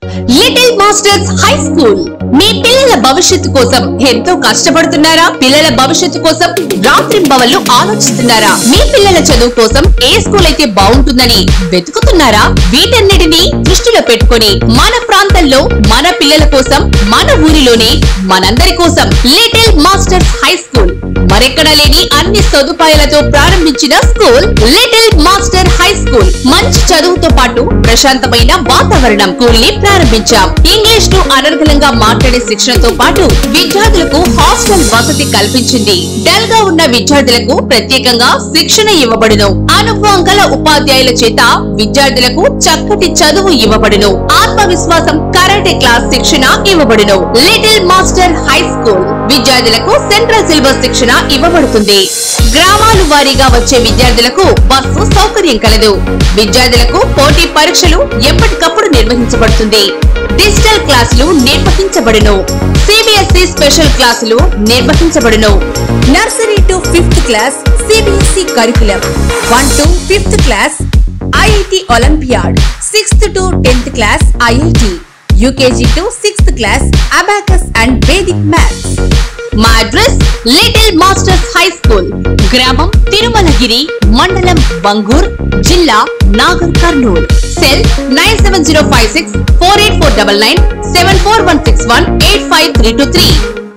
little masters high school మీ పిల్లల భవిష్యత్తు కోసం ఎంతో కష్టపడుతున్నారా పిల్లల భవిష్యత్తు కోసం రాత్రింబవళ్లు ఆలోచిస్తున్నారా మీ పిల్లల చదువు కోసం ఏ స్కూల్ అయితే బాగుంటుందని వెతుకుతున్నారా వీటన్నిటిని దృష్టిలో పెట్టుకొని మన ప్రాంతంలో మన పిల్లల కోసం మన ఊరిలోనే మనందరి కోసం లిటిల్ మాస్టర్స్ హై స్కూల్ మరెక్కడా లేని అన్ని సదుపాయాలతో ప్రారంభించిన school little master high school మంచి చదువుతో పాటు ప్రశాంతమైన వాతావరణం స్కూల్ ని ప్రారంభించాం ఇంగ్లీష్ ను అనర్గళంగా మాట్లాడే శిక్షణతో పాటు విద్యార్థులకు హాస్టల్ వసతి కల్పించింది డల్ గా ఉన్న విద్యార్థులకు ప్రత్యేకంగా శిక్షణ ఇవ్వబడును అనుభవం గల ఉపాధ్యాయుల చేత విద్యార్థులకు చక్కటి చదువు ఇవ్వబడును ఆత్మవిశ్వాసం కరాటే క్లాస్ శిక్షణ ఇవ్వబడును లిటిల్ మాస్టర్ హై స్కూల్ విద్యార్థులకు సెంట్రల్ సిలబస్ శిక్షణ ఇవ్వబడుతుంది గ్రామాలు వారీగా వచ్చే విద్యార్థులకు బస్సు సౌకర్యం కలదు విద్యార్థులకు పోటీ పరీక్షలు ఎప్పటికప్పుడు నిర్వహించబడుతుంది డిజిటల్ క్లాసులు నిర్వహించబడును సిబిఎస్ఈ స్పెషల్ క్లాసులు నిర్వహించబడును nursery to fifth class CBSE curriculum one to fifth class IIT olympiad sixth to tenth class IIT UKG to sixth class abacus and Vedic maths మా address little masters high school గ్రామం తిరుమలగిరి మండలం బంగూర్ జిల్లా Nagar Kurnool cell nine seven zero five six four eight four double nine seven four one six one eight five three two three